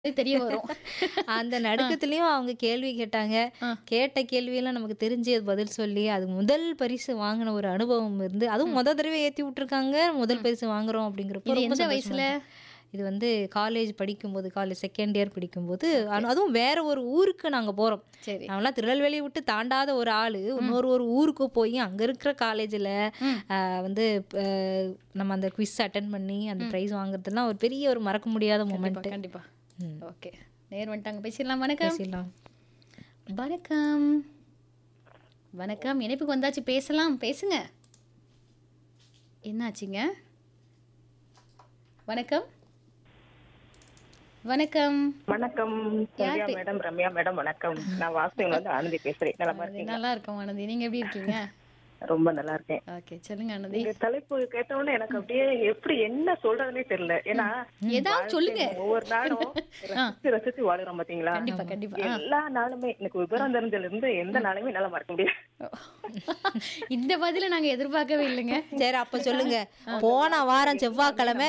தெரிய வரும். அந்த ஆ. நடுக்கத்துலயும் அவங்க கேள்வி கேட்டாங்க. ஆ. கேட்ட கேள்வியெல்லாம் நமக்கு தெரிஞ்சு பதில் சொல்லி, அது முதல் பரிசு வாங்குன ஒரு அனுபவம் இருந்து, அதுவும் ம். மொத தடவை ஏத்தி விட்டுருக்காங்க. முதல் ம். பரிசு வாங்குறோம் அப்படிங்கிறப்போ இது ரொம்ப எந்த சந்தோஷமா வயசுல? இருந்துச்சு. இது வந்து காலேஜ் படிக்கும்போது, காலேஜ் செகண்ட் இயர் படிக்கும்போது, அனு அதுவும் வேற ஒரு ஊருக்கு நாங்க போறோம். சரி. நான்லாம் திருநெல்வேலிய விட்டு தாண்டாத ஒரு ஆளு, ம். இன்னொரு ஒரு ஊருக்கு போயி, அங்க இருக்கிற காலேஜ்ல ம். அ வந்து அ நம்ம அந்த குவிஸ் அட்டெண்ட் பண்ணி, அந்த ம். பிரைஸ் வாங்குறதெல்லாம் ஒரு பெரிய ஒரு மறக்க முடியாத கண்டிப்பா, மொமெண்ட். கண்டிப்பா. ம். ஓகே. நேர் வந்துட்டாங்க. பேசிடலாம். வணக்கம். பேசிடலாம். வணக்கம். வணக்கம். இணைப்புக்கு வந்தாச்சு. பேசலாம். பேசுங்க. என்னாச்சுங்க? வணக்கம். வணக்கம். வணக்கம் யார் சந்தியா பே மேடம் ரம்யா மேடம் வணக்கம் நான் வாசகன்ல இருந்து ஆனந்தி பேசுறேன் நலமா ஆனந்தி இருக்கீங்களா நல்லா இருக்கோம் ஆனந்தி. நீங்க எப்படி இருக்கீங்க? ரொம்ப நல்லா இருக்கேன் ஓகே. சொல்லுங்க ஆனந்தி. இந்த தலைப்பு கேட்டவுடனே எனக்கு அப்படியே எப்படி என்ன சொல்றதுனே தெரியல ஏன்னா ம். ஏதாவது வாழ்க்கை சொல்லுங்க. நம்ம ஒவ்வொரு நாளும் ஆ. ரசிச்சு ரசிச்சு வாழுறோம் பாத்தீங்களா கண்டிப்பா, ஆமா. கண்டிப்பா. ஆ. எல்லா நாளுமே எனக்கு விவரம் தெரிஞ்சதுல இருந்து எந்த ம். நாளுமே என்னால மறக்க முடியாது இந்த பதில நாங்க எதிர்பார்க்கவே இல்லைங்க. சரி அப்ப சொல்லுங்க. ஆ. போன வாரம் செவ்வாய்க்கிழமை